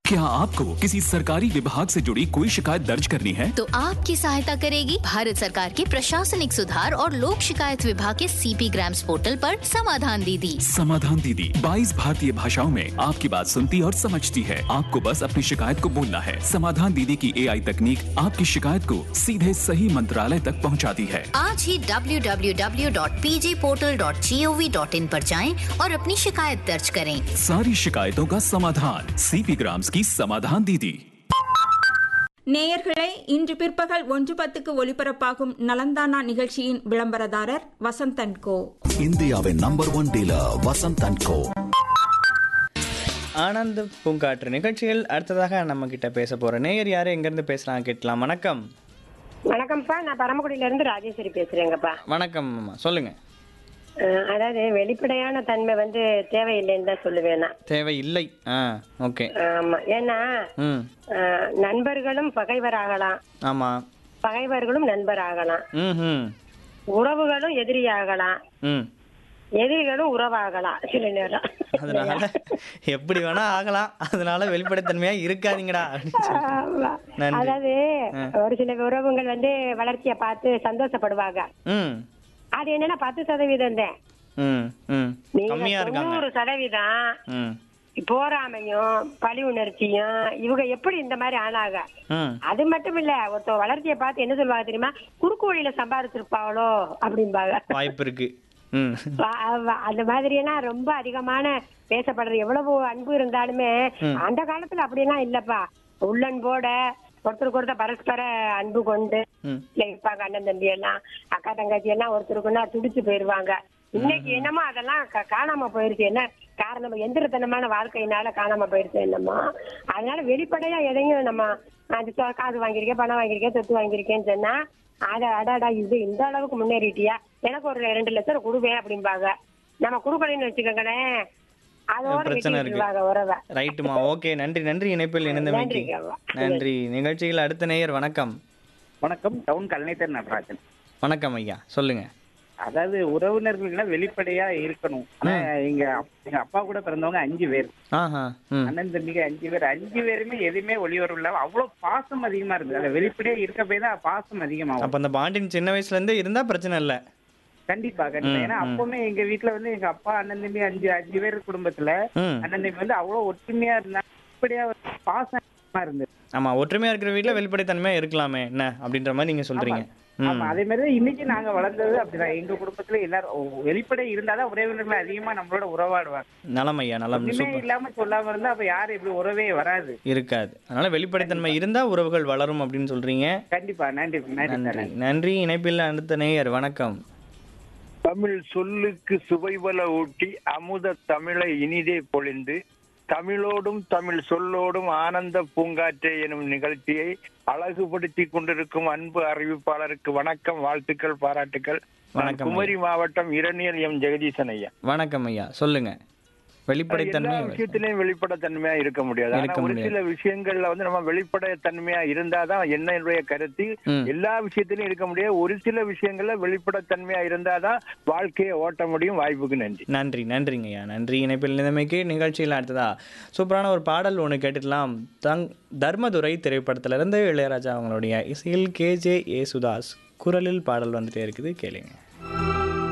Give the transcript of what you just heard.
क्या आपको किसी सरकारी विभाग से जुड़ी कोई शिकायत दर्ज करनी है तो आपकी सहायता करेगी भारत सरकार के प्रशासनिक सुधार और लोक शिकायत विभाग के सीपी ग्राम्स पोर्टल पर समाधान दीदी समाधान दीदी 22 भारतीय भाषाओं में आपकी बात सुनती और समझती है आपको बस अपनी शिकायत को बोलना है समाधान दीदी की एआई तकनीक आपकी शिकायत को सीधे सही मंत्रालय तक पहुंचाती है आज ही www.pjportal.gov.in पर जाएं और अपनी शिकायत दर्ज करें सारी शिकायतों का समाधान सीपी ग्राम्स की समाधान दीदी நேயர்களே இன்று பிற்பகல் ஒன்று பத்துக்கு ஒலிபரப்பாகும் நலந்தானா நிகழ்ச்சியின் விளம்பரதாரர் வசந்தன் கோ இந்தியாவின் number one dealer Vasanth and co ஆனந்த பூங்காற்று நிகழ்ச்சியில் அடுத்ததாக நம்ம கிட்ட பேச போற நேயர் யாரு எங்கிருந்து பேசலாம் கேட்கலாம் வணக்கம் வணக்கம்ப்பா நான் பரமக்குடியில இருந்து ராஜேஸ்வரி பேசுறேங்கப்பா வணக்கம் அம்மா சொல்லுங்க அஹ், அதாவது வெளிப்படையான தன்மை வந்து தேவையில்லைன்னு தான் சொல்லுவேன் நான் தேவை இல்லை ஆ ஓகே ஆமா ஏன்னா ம் அஹ், நண்பர்களும் பகைவராகலாம் ஆமா பகைவர்களும் நண்பராகலாம் ம் ம் உறவுகளும் எதிரியாகலாம் ம் எதிரிகளும் உறவாகலாம் சில நேரம் அதனால எப்படி வேணா ஆகலாம் அதனால வெளிப்படைத்தன்மையா இருக்காதீங்கடா அப்படின்னு சொல்லி. ஆமா. நன்றி. அதாவது ஒரு சில உறவுகள் வந்து வளர்ச்சியை பார்த்து சந்தோஷப்படுவாங்க ம் அது என்னன்னா பத்து சதவீதம் தான் ம் ம் நீங்க கம்மியா இருக்காங்க தொண்ணூறு சதவீதம் ம் போராமையும் பழி உணர்ச்சியும் இவங்க எப்படி இந்த மாதிரி ஆனாங்க ம் அது மட்டும் இல்ல ஒருத்த வளர்ச்சியை பார்த்து என்ன சொல்லுவாங்க தெரியுமா குறுக்கு வழியில சம்பாதிச்சிருப்பாங்களோ அப்படிம்பாங்க வாய்ப்பு இருக்கு ம் வா- வா- அந்த மாதிரி எல்லாம் ரொம்ப அதிகமான பேசப்படுறது எவ்வளவு அன்பு இருந்தாலுமே அந்த காலத்துல அப்படியெல்லாம் இல்லப்பா உள்ளன்போட ஒருத்தருக்கு ஒருத்தர் பரஸ்பர அன்பு கொண்டு ம். இல்ல இருப்பாங்க அண்ணன் தம்பி எல்லாம் அக்கா தங்கச்சி எல்லாம் ஒருத்தருக்குன்னா துடிச்சு போயிருவாங்க இன்னைக்கு என்னமோ அதெல்லாம் கா- காணாம போயிருச்சு என்ன காரணம் எந்திரத்தனமான வாழ்க்கையினால காணாம போயிருச்சு என்னமோ அதனால வெளிப்படையா எதையும் நம்ம அது சொ- காசு வாங்கியிருக்கேன் பணம் வாங்கியிருக்கேன் சொத்து வாங்கியிருக்கேன்னு சொன்னா அட அடாடா இது இந்த அளவுக்கு முன்னேறிட்டியா எனக்கு ஒரு ரெண்டு லட்சம் கொடுவேன் அப்படிம்பாங்க நம்ம கொடுக்கலன்னு வச்சுக்கோங்களேன் அதோட பிரச்சனை இருக்கு. வெட்டிடுவாங்க உறவை ரைட்டுமா ஓகே நன்றி நன்றி இணைப்பில் இணைந்தமைக்கு நன்றிங்க. நன்றி நிகழ்ச்சியில் அடுத்த நேயர் வணக்கம் வணக்கம் டவுன் கலைஞர் நடராஜன் வணக்கம் ஐயா சொல்லுங்க அதாவது உறவினர்கள்ல வெளிப்படையா இருக்கணும் ஆனா எங்க அப்- எங்க அப்பா கூட பிறந்தவங்க அஞ்சு பேர் ஆஹா ம் அண்ணன் தம்பிக்கு அஞ்சு பேர் அஞ்சு பேருமே எதுவுமே ஒளிவரம் இல்ல அவ்வளவு பாசம் அதிகமா இருந்தது அந்த வெளிப்படையா இருக்க போய் தான் பாசம் அதிகமாகும் அப்ப அந்த பாண்டின் சின்ன வயசுல இருந்தே இருந்தா பிரச்சனை இல்ல கண்டிப்பா கண்டிப்பா ம், ஏன்னா ம். அப்பவுமே எங்க வீட்டுல வந்து எங்க அப்பா அண்ணன் தம்பி அஞ்சு அஞ்சு பேர் குடும்பத்துல ம் அண்ணன் தம்பி வந்து அவ்வளவு ஒற்றுமையா இருந்தாங்க வெளிப்படையா ஒரு பாசம் அதிகமா இருந்தது ஆமா ஒற்றுமையா இருக்கிற வீட்ல வெளிப்படைத்தன்மையா இருக்கலாமே என்ன அப்படின்ற மாதிரி நீங்க சொல்றீங்க ம் ஆமா அதே மாதிரி தான் இன்னைக்கு நாங்க வளர்ந்தது அப்படிதான் எங்க குடும்பத்துல எல்லாரும் வெளிப்படை இருந்தாதான் உறவினர்கள் அதிகமா நம்மளோட உறவாடுவாங்க நலம் ஐயா நலம் ஒண்ணுமே சூப்பர் இல்லாம சொல்லாம இருந்தா அப்ப யாரும் இப்படி உறவே வராது இருக்காது அதனால வெளிப்படைத்தன்மை இருந்தா உறவுகள் வளரும் அப்படின்னு சொல்றீங்க கண்டிப்பா நன்றி நன்றி சார் நன்றி நன்றி. நன்றி இணைப்பில் அடுத்த நேயர் வணக்கம் தமிழ் சொல்லுக்கு சுவைபல ஊட்டி அமுத தமிழை இனிதே பொழிந்து தமிழோடும் தமிழ் சொல்லோடும் ஆனந்த பூங்காற்றே எனும் நிகழ்ச்சியை அழகுபடுத்தி கொண்டிருக்கும் அன்பு அறிவிப்பாளருக்கு வணக்கம் வாழ்த்துக்கள் பாராட்டுக்கள் நான் வணக்கம் குமரி மாவட்டம் இரணியல் எம் ஜெகதீசன் ஐயா வணக்கம் ஐயா சொல்லுங்க வெளிப்படைத்தன்மை எல்லா விஷயத்திலையும் வெளிப்படைத்தன்மையா இருக்க முடியாது ஆனா இருக்க ஒரு முடியாது. சில விஷயங்கள்ல வந்து நம்ம வெளிப்படைத்தன்மையா இருந்தாதான் என்னுடைய கருத்து ம். எல்லா விஷயத்திலையும் இருக்க முடியாது ஒரு சில விஷயங்கள்ல வெளிப்படைத்தன்மையா இருந்தாதான் வாழ்க்கையை ஓட்ட முடியும் வாய்ப்புக்கு நன்றி நன்றி நன்றிங்க ஐயா நன்றி இணைப்பில் நிலைமைக்கு நிகழ்ச்சியில் அடுத்ததா சூப்பரான ஒரு பாடல் ஒன்று கேட்டுடலாம் தங் தர்மதுரை திரைப்படத்திலிருந்து இளையராஜா அவங்களுடைய இசையில் கேஜே ஏசுதாஸ் குரலில் பாடல் வந்துட்டே இருக்குது கேளுங்க